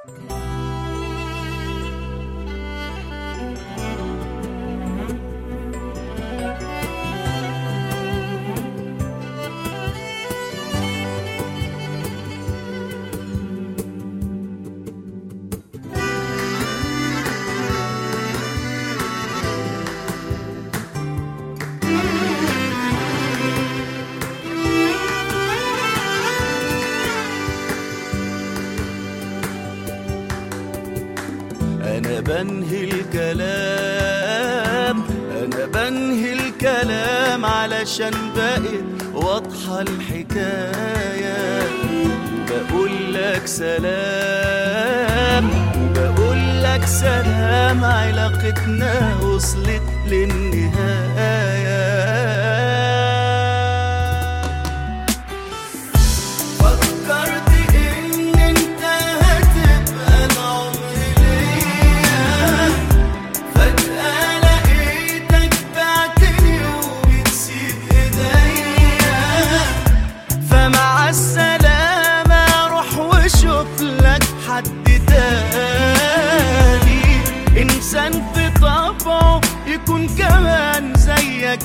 أنا بنهي الكلام أنا بنهي الكلام علشان بقت واضحة الحكاية بقول لك سلام وبقول لك سلام علاقتنا وصلت للنهاية فكرت ان انت هتبقى العمر ليا فجأة لقيتك بعتني وبتسيب ايديا فمع السلامة روح وشوف لك حد تاني انسان في طبعه يكون كمان زيك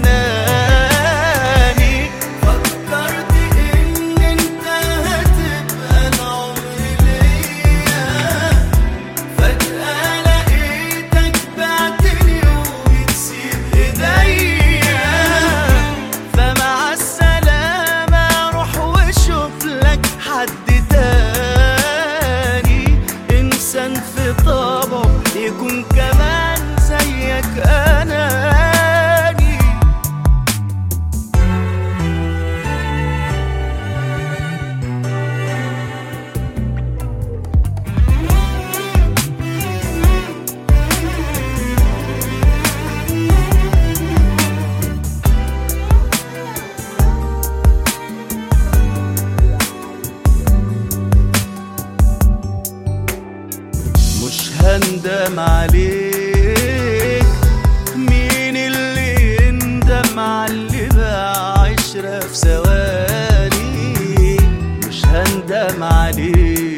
اناني فكرت ان انت هتبقى العمر ليا فجأة لقيتك بعتني وبتسيب ايديا فمع السلامة روح وشوف لك حد تاني انسان في طبعه يكون كمان زيك اناني مش هندم عليك مين اللي يندم على اللي باع عشرة في ثواني مش هندم عليك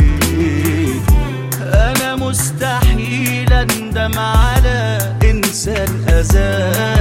أنا مستحيل أندم على إنسان أذاني